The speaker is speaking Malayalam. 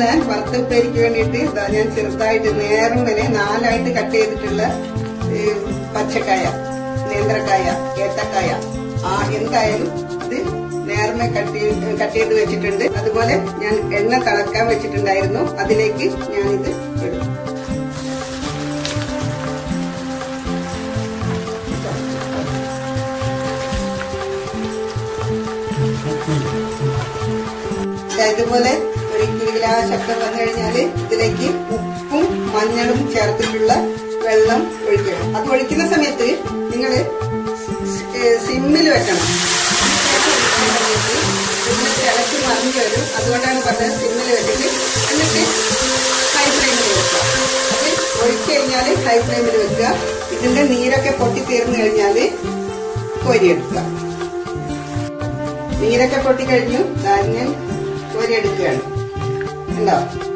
ഉണ്ടാക്കുന്ന വറുത്തപ്പേരിക്ക് വേണ്ടിയിട്ട് ഇതാ ഞാൻ ചെറുതായിട്ട് നേർങ്ങനെ നാലായിട്ട് കട്ട് ചെയ്തിട്ടുള്ള ഈ പച്ചക്കായ നേന്ത്രക്കായ ഏത്തക്കായ ആ എന്തായാലും ഇത് നേർമ കട്ട് ചെയ്ത് കട്ട് ചെയ്ത് വെച്ചിട്ടുണ്ട് അതുപോലെ ഞാൻ എണ്ണ തിളക്കാൻ വെച്ചിട്ടുണ്ടായിരുന്നു അതിലേക്ക് ഞാനിത് ഇടും ദാ ഇതുപോലെ ഒരു കിലോ ശർക്കര വന്നു കഴിഞ്ഞാല് ഇതിലേക്ക് ഉപ്പും മഞ്ഞളും ചേർത്തിട്ടുള്ള വെള്ളം ഒഴിക്കണം അത് ഒഴിക്കുന്ന സമയത്ത് നിങ്ങൾ സിമ്മിൽ വെക്കണം എന്നിട്ട് ഇളക്കി മറിഞ്ഞു വരും അതുകൊണ്ടാണ് പറഞ്ഞത് സിമ്മിൽ വെച്ചിട്ട് എന്നിട്ട് ഹൈ ഫ്ലെയിമിൽ വെക്കുക അത് ഒഴിച്ചു കഴിഞ്ഞാൽ ഹൈ ഫ്ലെയിമിൽ വെക്കുക ഇതിന്റെ നീരൊക്കെ പൊട്ടി തീർന്നു കഴിഞ്ഞാൽ കോരിയെടുക്കുക നീരൊക്കെ പൊട്ടിക്കഴിഞ്ഞു ധാന്യം കോരിയെടുക്കുകയാണ് ഉണ്ടോ